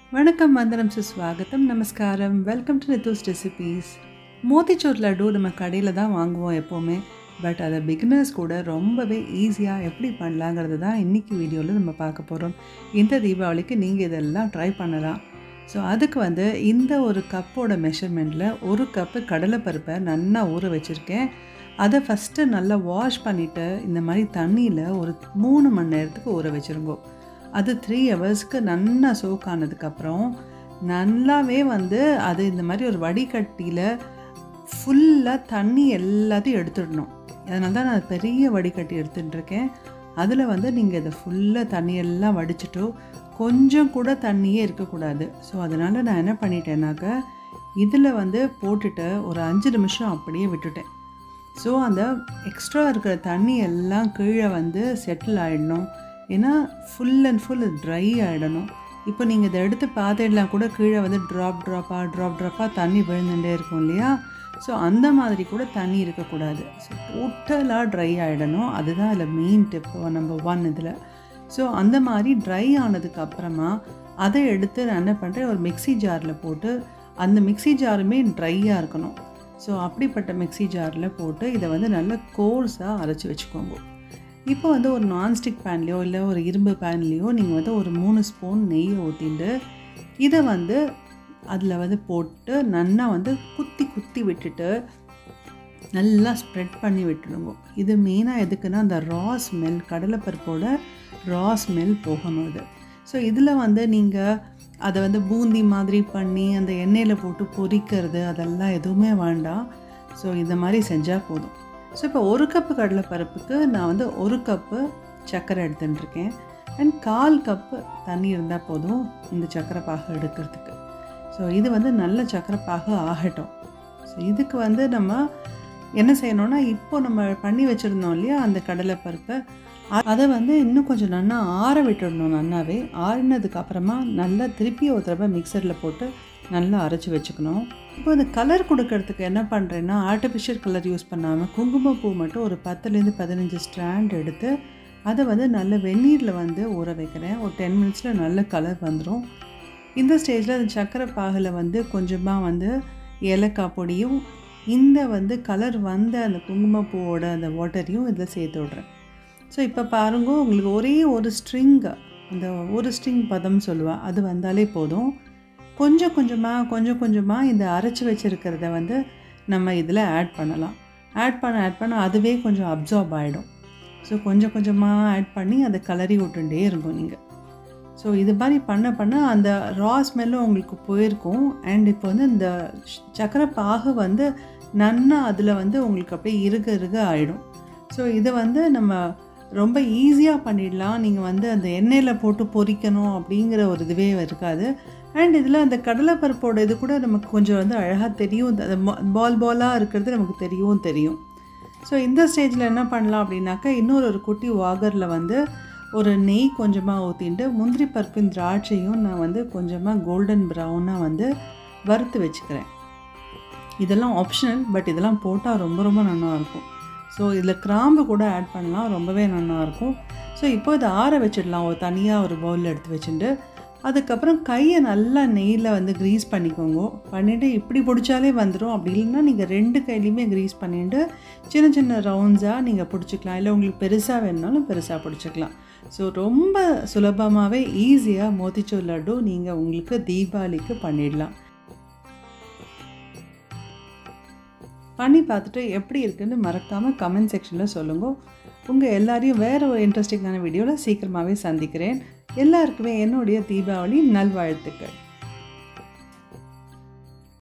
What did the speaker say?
வணக்கம் வந்தனம் சுஸ்வாகத்தம் நமஸ்காரம் welcome to Nithu's recipes motichoor laddu நம்ம கடையில் தான் வாங்குவோம் எப்போவுமே பட் அதை பிகினர்ஸ் கூட ரொம்பவே ஈஸியாக எப்படி பண்ணலாங்கிறது தான் இன்றைக்கி வீடியோவில் நம்ம பார்க்க போகிறோம் இந்த தீபாவளிக்கு நீங்கள் இதெல்லாம் ட்ரை பண்ணலாம் ஸோ அதுக்கு வந்து இந்த ஒரு கப்போட மெஷர்மெண்ட்டில் ஒரு கப்பு கடலைப்பருப்பை நல்லா ஊற வச்சுருக்கேன் அதை ஃபஸ்ட்டு நல்லா வாஷ் பண்ணிவிட்டு இந்த மாதிரி தண்ணியில் ஒரு மூணு மணி நேரத்துக்கு ஊற வச்சுருங்கோ அது த்ரீ ஹவர்ஸ்க்கு நல்லா சோக் ஆனதுக்கப்புறம் நல்லாவே வந்து அது இந்த மாதிரி ஒரு வடிகட்டியில் ஃபுல்லாக தண்ணி எல்லாத்தையும் எடுத்துடணும் அதனால தான் நான் பெரிய வடிகட்டி எடுத்துட்டுருக்கேன் அதில் வந்து நீங்கள் இதை ஃபுல்லாக தண்ணியெல்லாம் வடிச்சிட்டு கொஞ்சம் கூட தண்ணியே இருக்கக்கூடாது ஸோ அதனால் நான் என்ன பண்ணிட்டேன்னாக்க இதில் வந்து போட்டுட்டு ஒரு அஞ்சு நிமிஷம் அப்படியே விட்டுட்டேன் ஸோ அந்த எக்ஸ்ட்ரா இருக்கிற தண்ணி எல்லாம் கீழே வந்து செட்டில் ஆகிடணும் ஏன்னா ஃபுல் அண்ட் ஃபுல் ட்ரை ஆகிடணும் இப்போ நீங்கள் இதை எடுத்து பார்த்துடலாம் கூட கீழே வந்து ட்ராப் ட்ராப்பாக ட்ராப் ட்ராப்பாக தண்ணி விழுந்துட்டே இருக்கும் இல்லையா ஸோ அந்த மாதிரி கூட தண்ணி இருக்கக்கூடாது ஸோ டோட்டலாக ட்ரை ஆகிடணும் அதுதான் இதில் மெயின் டிப்பு நம்பர் ஒன் இதில் ஸோ அந்த மாதிரி ட்ரை ஆனதுக்கு அப்புறமா அதை எடுத்து நான் என்ன பண்ணுறேன் ஒரு மிக்ஸி ஜாரில் போட்டு அந்த மிக்ஸி ஜாருமே ட்ரையாக இருக்கணும் ஸோ அப்படிப்பட்ட மிக்ஸி ஜாரில் போட்டு இதை வந்து நல்ல கோர்ஸாக அரைச்சி வச்சுக்கோங்க இப்போ வந்து ஒரு நான்ஸ்டிக் பேன்லேயோ இல்லை ஒரு இரும்பு பேன்லேயோ நீங்கள் வந்து ஒரு மூணு ஸ்பூன் நெய் ஊற்றிட்டு இதை வந்து அதில் வந்து போட்டு நல்லா வந்து குத்தி குத்தி விட்டுட்டு நல்லா ஸ்ப்ரெட் பண்ணி விட்டுடுங்க இது மெயினாக எதுக்குன்னா அந்த ரா ஸ்மெல் கடலைப்பருப்போட ரா ஸ்மெல் போகணும் இது ஸோ இதில் வந்து நீங்கள் அதை வந்து பூந்தி மாதிரி பண்ணி அந்த எண்ணெயில் போட்டு பொரிக்கிறது அதெல்லாம் எதுவுமே வேண்டாம் ஸோ இந்த மாதிரி செஞ்சால் போதும் ஸோ இப்போ ஒரு கப்பு கடலைப்பருப்புக்கு நான் வந்து ஒரு கப்பு சர்க்கரை எடுத்துட்டுருக்கேன் அண்ட் கால் கப்பு தண்ணி இருந்தால் போதும் இந்த சர்க்கரை பாகு எடுக்கிறதுக்கு ஸோ இது வந்து நல்ல சர்க்கரை பாகு ஆகட்டும் ஸோ இதுக்கு வந்து நம்ம என்ன செய்யணும்னா இப்போ நம்ம பண்ணி வச்சுருந்தோம் இல்லையா அந்த கடலைப்பருப்பை அதை வந்து இன்னும் கொஞ்சம் நல்லா ஆற விட்டுடணும் நல்லாவே ஆறினதுக்கு அப்புறமா நல்லா திருப்பி ஒரு தடவை மிக்சரில் போட்டு நல்லா அரைச்சி வச்சுக்கணும் இப்போ இந்த கலர் கொடுக்கறதுக்கு என்ன பண்ணுறேன்னா ஆர்டிஃபிஷியல் கலர் யூஸ் பண்ணாமல் குங்குமப்பூ மட்டும் ஒரு பத்துலேருந்து பதினஞ்சு ஸ்ட்ராண்ட் எடுத்து அதை வந்து நல்ல வெந்நீரில் வந்து ஊற வைக்கிறேன் ஒரு டென் மினிட்ஸில் நல்ல கலர் வந்துடும் இந்த ஸ்டேஜில் அந்த சர்க்கரை பாகில் வந்து கொஞ்சமாக வந்து ஏலக்காய் பொடியும் இந்த வந்து கலர் வந்த அந்த குங்குமப்பூவோட அந்த வாட்டரையும் இதில் சேர்த்து விட்றேன் ஸோ இப்போ பாருங்க உங்களுக்கு ஒரே ஒரு ஸ்ட்ரிங் அந்த ஒரு ஸ்ட்ரிங் பதம் சொல்லுவாள் அது வந்தாலே போதும் கொஞ்சம் கொஞ்சமாக கொஞ்சம் கொஞ்சமாக இந்த அரைச்சி வச்சுருக்கிறத வந்து நம்ம இதில் ஆட் பண்ணலாம் ஆட் பண்ண ஆட் பண்ண அதுவே கொஞ்சம் அப்சார்ப் ஆகிடும் ஸோ கொஞ்சம் கொஞ்சமாக ஆட் பண்ணி அதை கலரி விட்டுட்டே இருக்கும் நீங்கள் ஸோ இது மாதிரி பண்ண பண்ண அந்த ரா ஸ்மெல்லும் உங்களுக்கு போயிருக்கும் அண்ட் இப்போ வந்து இந்த சக்கரை பாகு வந்து நன்னா அதில் வந்து உங்களுக்கு அப்படியே இருக இருக ஆகிடும் ஸோ இதை வந்து நம்ம ரொம்ப ஈஸியாக பண்ணிடலாம் நீங்கள் வந்து அந்த எண்ணெயில் போட்டு பொரிக்கணும் அப்படிங்கிற ஒரு இதுவே இருக்காது அண்ட் இதில் அந்த கடலைப்பருப்போட இது கூட நமக்கு கொஞ்சம் வந்து அழகாக தெரியும் அந்த பால் பாலாக இருக்கிறது நமக்கு தெரியவும் தெரியும் ஸோ இந்த ஸ்டேஜில் என்ன பண்ணலாம் அப்படின்னாக்கா இன்னொரு ஒரு குட்டி வாகரில் வந்து ஒரு நெய் கொஞ்சமாக ஊற்றிட்டு முந்திரி பருப்பின் திராட்சையும் நான் வந்து கொஞ்சமாக கோல்டன் ப்ரௌனாக வந்து வறுத்து வச்சுக்கிறேன் இதெல்லாம் ஆப்ஷனல் பட் இதெல்லாம் போட்டால் ரொம்ப ரொம்ப நல்லாயிருக்கும் ஸோ இதில் கிராம்பு கூட ஆட் பண்ணலாம் ரொம்பவே நல்லாயிருக்கும் ஸோ இப்போ இதை ஆற வச்சிடலாம் ஒரு தனியாக ஒரு பவுலில் எடுத்து வச்சுட்டு அதுக்கப்புறம் கையை நல்லா நெய்யில் வந்து க்ரீஸ் பண்ணிக்கோங்க பண்ணிவிட்டு இப்படி பிடிச்சாலே வந்துடும் அப்படி இல்லைன்னா நீங்கள் ரெண்டு கையிலையுமே க்ரீஸ் பண்ணிவிட்டு சின்ன சின்ன ரவுண்ட்ஸாக நீங்கள் பிடிச்சிக்கலாம் இல்லை உங்களுக்கு பெருசாக வேணுனாலும் பெருசாக பிடிச்சிக்கலாம் ஸோ ரொம்ப சுலபமாகவே ஈஸியாக மோத்திச்சூர் லட்டு நீங்கள் உங்களுக்கு தீபாவளிக்கு பண்ணிடலாம் பண்ணி பார்த்துட்டு எப்படி இருக்குன்னு மறக்காமல் கமெண்ட் செக்ஷனில் சொல்லுங்கள் உங்கள் எல்லாரையும் வேறு ஒரு இன்ட்ரெஸ்டிங்கான வீடியோவில் சீக்கிரமாகவே சந்திக்கிறேன் எல்லாருக்குமே என்னுடைய தீபாவளி நல்வாழ்த்துக்கள்